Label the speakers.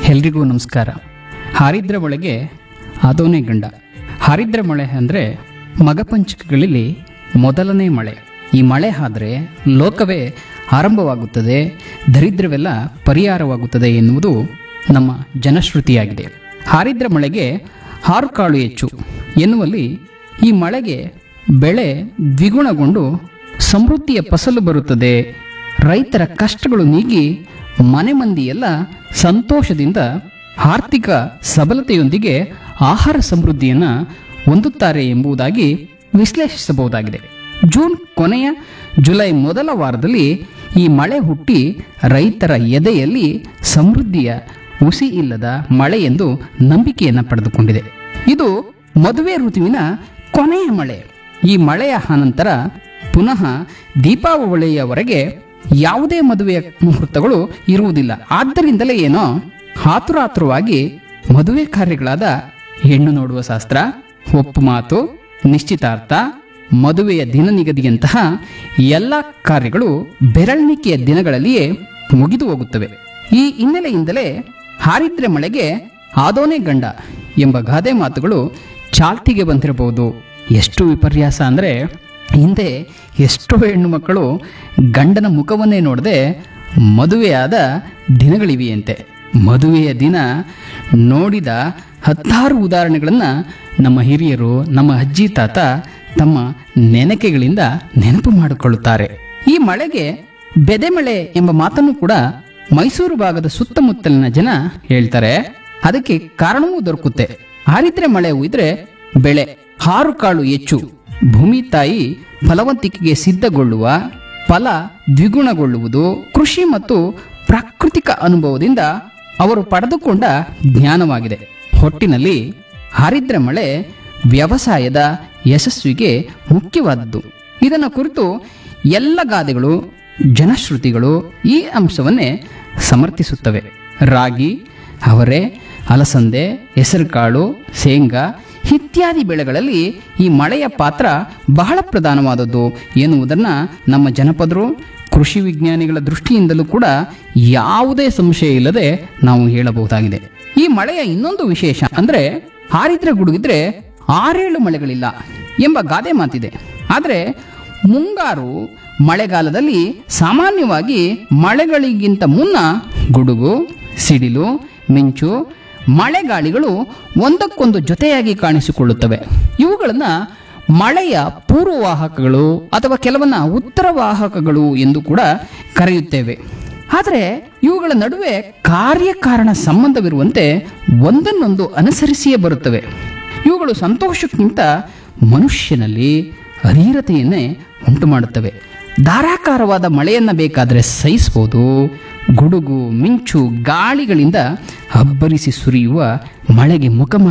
Speaker 1: ಎಲ್ರಿಗೂ ನಮಸ್ಕಾರ ಹಾರಿದ್ರ ಒಳಗೆ ಆದೋನೆ ಗಂಡ ಹಾರಿದ್ರ ಮಳೆ ಅಂದರೆ ಮಗಪಂಚಕಗಳಲ್ಲಿ ಮೊದಲನೇ ಮಳೆ ಈ ಮಳೆ ಆದರೆ ಲೋಕವೇ ಆರಂಭವಾಗುತ್ತದೆ ದರಿದ್ರವೆಲ್ಲ ಪರಿಹಾರವಾಗುತ್ತದೆ ಎನ್ನುವುದು ನಮ್ಮ ಜನಶ್ರುತಿಯಾಗಿದೆ ಹಾರಿದ್ರ ಮಳೆಗೆ ಹಾರು ಕಾಳು ಹೆಚ್ಚು ಎನ್ನುವಲ್ಲಿ ಈ ಮಳೆಗೆ ಬೆಳೆ ದ್ವಿಗುಣಗೊಂಡು ಸಮೃದ್ಧಿಯ ಫಸಲು ಬರುತ್ತದೆ ರೈತರ ಕಷ್ಟಗಳು ನೀಗಿ ಮನೆ ಮಂದಿಯೆಲ್ಲ ಸಂತೋಷದಿಂದ ಆರ್ಥಿಕ ಸಬಲತೆಯೊಂದಿಗೆ ಆಹಾರ ಸಮೃದ್ಧಿಯನ್ನು ಹೊಂದುತ್ತಾರೆ ಎಂಬುದಾಗಿ ವಿಶ್ಲೇಷಿಸಬಹುದಾಗಿದೆ ಜೂನ್ ಕೊನೆಯ ಜುಲೈ ಮೊದಲ ವಾರದಲ್ಲಿ ಈ ಮಳೆ ಹುಟ್ಟಿ ರೈತರ ಎದೆಯಲ್ಲಿ ಸಮೃದ್ಧಿಯ ಹುಸಿ ಇಲ್ಲದ ಮಳೆ ಎಂದು ನಂಬಿಕೆಯನ್ನು ಪಡೆದುಕೊಂಡಿದೆ ಇದು ಮದುವೆ ಋತುವಿನ ಕೊನೆಯ ಮಳೆ ಈ ಮಳೆಯ ಅನಂತರ ಪುನಃ ದೀಪಾವಳಿಯವರೆಗೆ ಯಾವುದೇ ಮದುವೆಯ ಮುಹೂರ್ತಗಳು ಇರುವುದಿಲ್ಲ ಆದ್ದರಿಂದಲೇ ಏನೋ ಆತುರಾತುರವಾಗಿ ಮದುವೆ ಕಾರ್ಯಗಳಾದ ಹೆಣ್ಣು ನೋಡುವ ಶಾಸ್ತ್ರ ಒಪ್ಪು ಮಾತು ನಿಶ್ಚಿತಾರ್ಥ ಮದುವೆಯ ದಿನ ನಿಗದಿಯಂತಹ ಎಲ್ಲ ಕಾರ್ಯಗಳು ಬೆರಳಿಕೆಯ ದಿನಗಳಲ್ಲಿಯೇ ಮುಗಿದು ಹೋಗುತ್ತವೆ ಈ ಹಿನ್ನೆಲೆಯಿಂದಲೇ ಹಾರಿದ್ರೆ ಮಳೆಗೆ ಆದೋನೇ ಗಂಡ ಎಂಬ ಗಾದೆ ಮಾತುಗಳು ಚಾಲ್ತಿಗೆ ಬಂದಿರಬಹುದು ಎಷ್ಟು ವಿಪರ್ಯಾಸ ಅಂದರೆ ಹಿಂದೆ ಎಷ್ಟೋ ಹೆಣ್ಣು ಮಕ್ಕಳು ಗಂಡನ ಮುಖವನ್ನೇ ನೋಡದೆ ಮದುವೆಯಾದ ದಿನಗಳಿವೆಯಂತೆ ಮದುವೆಯ ದಿನ ನೋಡಿದ ಹತ್ತಾರು ಉದಾಹರಣೆಗಳನ್ನು ನಮ್ಮ ಹಿರಿಯರು ನಮ್ಮ ಅಜ್ಜಿ ತಾತ ತಮ್ಮ ನೆನಕೆಗಳಿಂದ ನೆನಪು ಮಾಡಿಕೊಳ್ಳುತ್ತಾರೆ ಈ ಮಳೆಗೆ ಬೆದೆಮಳೆ ಎಂಬ ಮಾತನ್ನು ಕೂಡ ಮೈಸೂರು ಭಾಗದ ಸುತ್ತಮುತ್ತಲಿನ ಜನ ಹೇಳ್ತಾರೆ ಅದಕ್ಕೆ ಕಾರಣವೂ ದೊರಕುತ್ತೆ ಹಾರಿದ್ರೆ ಮಳೆ ಉಯ್ದ್ರೆ ಬೆಳೆ ಹಾರು ಕಾಳು ಹೆಚ್ಚು ಭೂಮಿ ತಾಯಿ ಫಲವಂತಿಕೆಗೆ ಸಿದ್ಧಗೊಳ್ಳುವ ಫಲ ದ್ವಿಗುಣಗೊಳ್ಳುವುದು ಕೃಷಿ ಮತ್ತು ಪ್ರಾಕೃತಿಕ ಅನುಭವದಿಂದ ಅವರು ಪಡೆದುಕೊಂಡ ಜ್ಞಾನವಾಗಿದೆ ಹೊಟ್ಟಿನಲ್ಲಿ ಹಾರಿದ್ರೆ ಮಳೆ ವ್ಯವಸಾಯದ ಯಶಸ್ವಿಗೆ ಮುಖ್ಯವಾದದ್ದು ಇದನ್ನು ಕುರಿತು ಎಲ್ಲ ಗಾದೆಗಳು ಜನಶ್ರುತಿಗಳು ಈ ಅಂಶವನ್ನೇ ಸಮರ್ಥಿಸುತ್ತವೆ ರಾಗಿ ಅವರೆ ಅಲಸಂದೆ ಹೆಸರುಕಾಳು ಶೇಂಗಾ ಇತ್ಯಾದಿ ಬೆಳೆಗಳಲ್ಲಿ ಈ ಮಳೆಯ ಪಾತ್ರ ಬಹಳ ಪ್ರಧಾನವಾದದ್ದು ಎನ್ನುವುದನ್ನು ನಮ್ಮ ಜನಪದರು ಕೃಷಿ ವಿಜ್ಞಾನಿಗಳ ದೃಷ್ಟಿಯಿಂದಲೂ ಕೂಡ ಯಾವುದೇ ಸಂಶಯ ಇಲ್ಲದೆ ನಾವು ಹೇಳಬಹುದಾಗಿದೆ ಈ ಮಳೆಯ ಇನ್ನೊಂದು ವಿಶೇಷ ಅಂದ್ರೆ ಹಾರಿದ್ರೆ ಗುಡುಗಿದ್ರೆ ಆರೇಳು ಮಳೆಗಳಿಲ್ಲ ಎಂಬ ಗಾದೆ ಮಾತಿದೆ ಆದರೆ ಮುಂಗಾರು ಮಳೆಗಾಲದಲ್ಲಿ ಸಾಮಾನ್ಯವಾಗಿ ಮಳೆಗಳಿಗಿಂತ ಮುನ್ನ ಗುಡುಗು ಸಿಡಿಲು ಮಿಂಚು ಮಳೆಗಾಳಿಗಳು ಒಂದಕ್ಕೊಂದು ಜೊತೆಯಾಗಿ ಕಾಣಿಸಿಕೊಳ್ಳುತ್ತವೆ ಇವುಗಳನ್ನು ಮಳೆಯ ಪೂರ್ವವಾಹಕಗಳು ಅಥವಾ ಕೆಲವನ್ನ ಉತ್ತರವಾಹಕಗಳು ಎಂದು ಕೂಡ ಕರೆಯುತ್ತೇವೆ ಆದರೆ ಇವುಗಳ ನಡುವೆ ಕಾರ್ಯಕಾರಣ ಸಂಬಂಧವಿರುವಂತೆ ಒಂದನ್ನೊಂದು ಅನುಸರಿಸಿಯೇ ಬರುತ್ತವೆ ಇವುಗಳು ಸಂತೋಷಕ್ಕಿಂತ ಮನುಷ್ಯನಲ್ಲಿ ಅಧೀರತೆಯನ್ನೇ ಉಂಟು ಮಾಡುತ್ತವೆ ಧಾರಾಕಾರವಾದ ಮಳೆಯನ್ನ ಬೇಕಾದರೆ ಸಹಿಸಬಹುದು ಗುಡುಗು ಮಿಂಚು ಗಾಳಿಗಳಿಂದ ಅಬ್ಬರಿಸಿ ಸುರಿಯುವ ಮಳೆಗೆ ಮುಖ